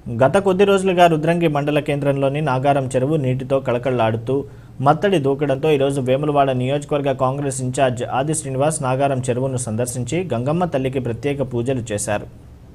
గత కొద్ది రోజులుగా రుద్రంగి మండల కేంద్రంలోని నాగారం చెరువు నీటితో కళకళలాడుతూ మత్తడి దూకడంతో ఈరోజు వేములవాడ నియోజకవర్గ కాంగ్రెస్ ఇన్ఛార్జ్ ఆది శ్రీనివాస్ నాగారం చెరువును సందర్శించి గంగమ్మ తల్లికి ప్రత్యేక పూజలు చేశారు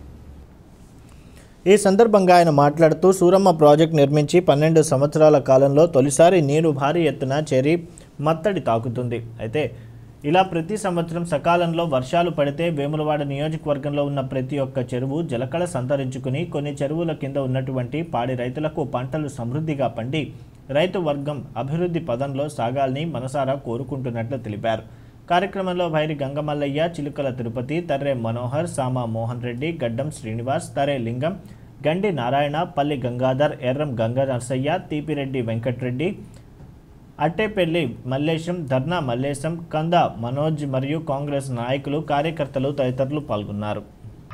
ఈ సందర్భంగా ఆయన మాట్లాడుతూ సూరమ్మ ప్రాజెక్ట్ నిర్మించి పన్నెండు సంవత్సరాల కాలంలో తొలిసారి నీరు భారీ ఎత్తున చేరి మత్తడి తాకుతుంది అయితే ఇలా ప్రతి సంవత్సరం సకాలంలో వర్షాలు పడితే వేములవాడ నియోజకవర్గంలో ఉన్న ప్రతి ఒక్క చెరువు జలకళ సంతరించుకుని కొన్ని చెరువుల కింద ఉన్నటువంటి పాడి రైతులకు పంటలు సమృద్ధిగా పండి రైతు వర్గం అభివృద్ధి పదంలో సాగాలని మనసారా కోరుకుంటున్నట్లు తెలిపారు కార్యక్రమంలో భైరి గంగమల్లయ్య చిలుకల తిరుపతి తర్రే మనోహర్ సామా మోహన్ రెడ్డి గడ్డం శ్రీనివాస్ తరే లింగం గండి నారాయణ పల్లి గంగాధర్ ఎర్రం గంగా నరసయ్య తీపిరెడ్డి వెంకట్రెడ్డి అట్టేపల్లి మల్లేశం ధర్నా మల్లేశం కంద మనోజ్ మరియు కాంగ్రెస్ నాయకులు కార్యకర్తలు తదితరులు పాల్గొన్నారు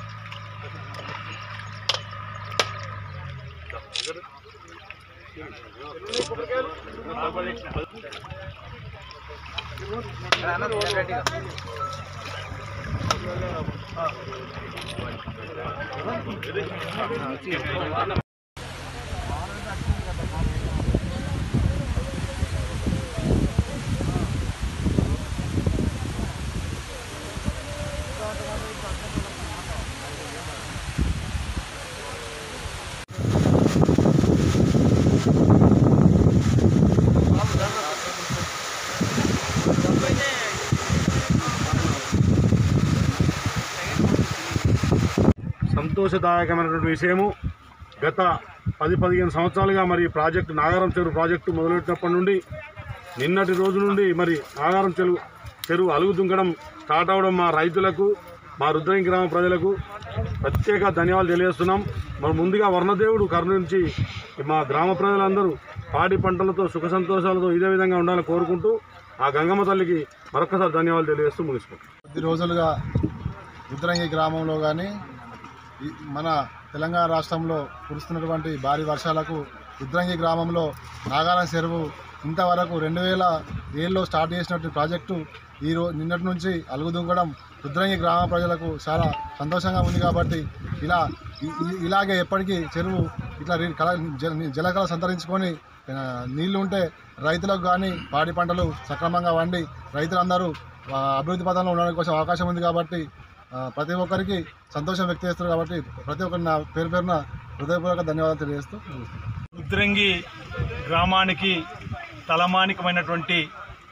సంతోషదాయకమైనటువంటి విషయము గత పది పదిహేను సంవత్సరాలుగా మరి ఈ ప్రాజెక్టు నాగారం చెరువు ప్రాజెక్టు మొదలెట్టినప్పటి నుండి నిన్నటి రోజు నుండి మరి నాగారం చెరువు చెరువు అలుగు దుంకడం స్టార్ట్ అవడం మా రైతులకు మా రుద్రంగి గ్రామ ప్రజలకు ప్రత్యేక ధన్యవాదాలు తెలియజేస్తున్నాం మరి ముందుగా వర్ణదేవుడు కరుణించి మా గ్రామ ప్రజలందరూ పాడి పంటలతో సుఖ సంతోషాలతో ఇదే విధంగా ఉండాలని కోరుకుంటూ ఆ గంగమ్మ తల్లికి మరొకసారి ధన్యవాదాలు తెలియజేస్తూ ముగిసుకుంటాం కొద్ది రోజులుగా రుద్రంగి గ్రామంలో కానీ మన తెలంగాణ రాష్ట్రంలో కురుస్తున్నటువంటి భారీ వర్షాలకు రుద్రంగి గ్రామంలో నాగారం చెరువు ఇంతవరకు రెండు వేల ఏళ్ళలో స్టార్ట్ చేసినటువంటి ప్రాజెక్టు ఈ రో నిన్నటి నుంచి అలుగుదుంగడం రుద్రంగి గ్రామ ప్రజలకు చాలా సంతోషంగా ఉంది కాబట్టి ఇలా ఇ- ఇ- ఇలాగే ఎప్పటికీ చెరువు ఇట్లా రి- కళ జల- జలకళ సంతరించుకొని ఆ, నీళ్లు ఉంటే రైతులకు కానీ పాడి పంటలు సక్రమంగా వండి రైతులందరూ ఆ, అభివృద్ధి పథంలో ఉండడానికి కోసం అవకాశం ఉంది కాబట్టి ఆ, ప్రతి ఒక్కరికి సంతోషం వ్యక్తం చేస్తారు కాబట్టి ప్రతి ఒక్కరి నా పేరు పేరున హృదయపూర్వక ధన్యవాదాలు తెలియజేస్తూ ముగిస్తున్నాను. రుద్రంగి గ్రామానికి తలమానికమైనటువంటి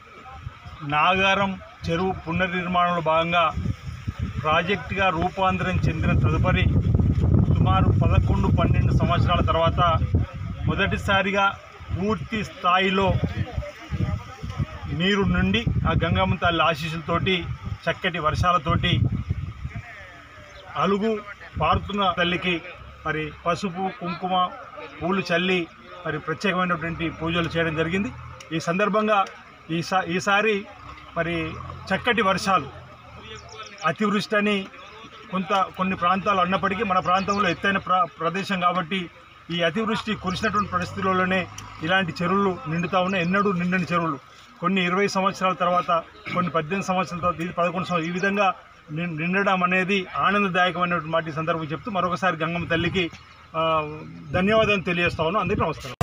నాగారం చెరువు పునర్నిర్మాణంలో భాగంగా ప్రాజెక్టుగా రూపాంతరం చెందిన తదుపరి సుమారు పదకొండు పన్నెండు సంవత్సరాల తర్వాత మొదటిసారిగా పూర్తి స్థాయిలో నీరు నుండి ఆ గంగమ్మ తల్లి ఆశీస్సులతోటి చక్కటి వర్షాలతోటి అలుగు పారుతున్న తల్లికి మరి పసుపు కుంకుమ పూలు చల్లి మరి ప్రత్యేకమైనటువంటి పూజలు చేయడం జరిగింది ఈ సందర్భంగా ఈసా ఈసారి మరి చక్కటి వర్షాలు అతివృష్టి అని కొంత కొన్ని ప్రాంతాలు అన్నప్పటికీ మన ప్రాంతంలో ఎత్తైన ప్ర ప్రదేశం కాబట్టి ఈ అతివృష్టి కురిసినటువంటి పరిస్థితుల్లోనే ఇలాంటి చెరువులు నిండుతా ఉన్నాయి ఎన్నడూ నిండని చెరువులు కొన్ని ఇరవై సంవత్సరాల తర్వాత కొన్ని పద్దెనిమిది సంవత్సరాల తర్వాత ఇది పదకొండు సంవత్సరాలు ఈ విధంగా నిం- నిండడం అనేది ఆనందదాయకమైనటువంటి మాట ఈ సందర్భం చెప్తూ మరొకసారి గంగమ్మ తల్లికి ఆ, ధన్యవాదాలు తెలియజేస్తా ఉన్నాను అందరికీ నమస్కారం